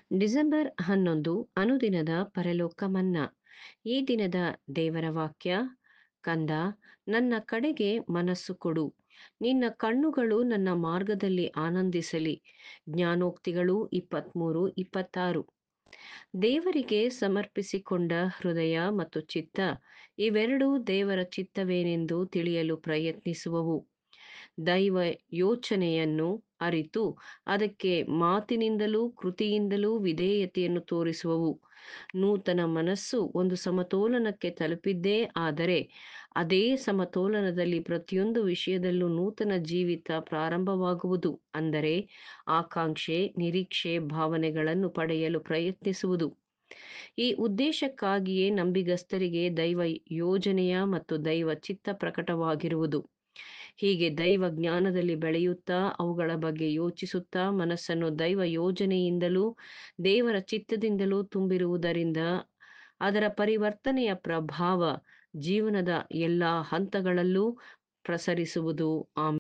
December ಹನ್ನೊಂದು ಅನುದಿನದ ಪರಲೋಕ ಮನ್ನಾ ಈ ದಿನದ ದೇವರ ವಾಕ್ಯ ಕಂದ ನನ್ನ ಕಡೆಗೆ ಮನಸ್ಸು ಕೊಡು ನಿನ್ನ ಕಣ್ಣುಗಳು ನನ್ನ ಮಾರ್ಗದಲ್ಲಿ ಆನಂದಿಸಲಿ ಜ್ಞಾನೋಕ್ತಿಗಳು ಇಪ್ಪತ್ತ್ಮೂರು ಇಪ್ಪತ್ತಾರು ದೇವರಿಗೆ ಸಮರ್ಪಿಸಿಕೊಂಡ ಹೃದಯ ಮತ್ತು ಚಿತ್ತ ಇವೆರಡೂ ದೇವರ ಚಿತ್ತವೇನೆಂದು ತಿಳಿಯಲು ಪ್ರಯತ್ನಿಸುವವು ದೈವ ಯೋಚನೆಯನ್ನು ಅರಿತು ಅದಕ್ಕೆ ಮಾತಿನಿಂದಲೂ ಕೃತಿಯಿಂದಲೂ ವಿಧೇಯತೆಯನ್ನು ತೋರಿಸುವವು ನೂತನ ಮನಸ್ಸು ಒಂದು ಸಮತೋಲನಕ್ಕೆ ತಲುಪಿದ್ದೇ ಆದರೆ ಅದೇ ಸಮತೋಲನದಲ್ಲಿ ಪ್ರತಿಯೊಂದು ವಿಷಯದಲ್ಲೂ ನೂತನ ಜೀವಿತ ಪ್ರಾರಂಭವಾಗುವುದು ಅಂದರೆ ಆಕಾಂಕ್ಷೆ ನಿರೀಕ್ಷೆ ಭಾವನೆಗಳನ್ನು ಪಡೆಯಲು ಪ್ರಯತ್ನಿಸುವುದು ಈ ಉದ್ದೇಶಕ್ಕಾಗಿಯೇ ನಂಬಿಗಸ್ತರಿಗೆ ದೈವ ಯೋಜನೆಯ ಮತ್ತು ದೈವ ಚಿತ್ತ ಪ್ರಕಟವಾಗಿರುವುದು ಹೀಗೆ ದೈವ ಜ್ಞಾನದಲ್ಲಿ ಬೆಳೆಯುತ್ತಾ ಅವುಗಳ ಬಗ್ಗೆ ಯೋಚಿಸುತ್ತಾ ಮನಸ್ಸನ್ನು ದೈವ ಯೋಜನೆಯಿಂದಲೂ ದೇವರ ಚಿತ್ತದಿಂದಲೂ ತುಂಬಿರುವುದರಿಂದ ಅದರ ಪರಿವರ್ತನೆಯ ಪ್ರಭಾವ ಜೀವನದ ಎಲ್ಲ ಹಂತಗಳಲ್ಲೂ ಪ್ರಸರಿಸುವುದು ಆಮೇಲೆ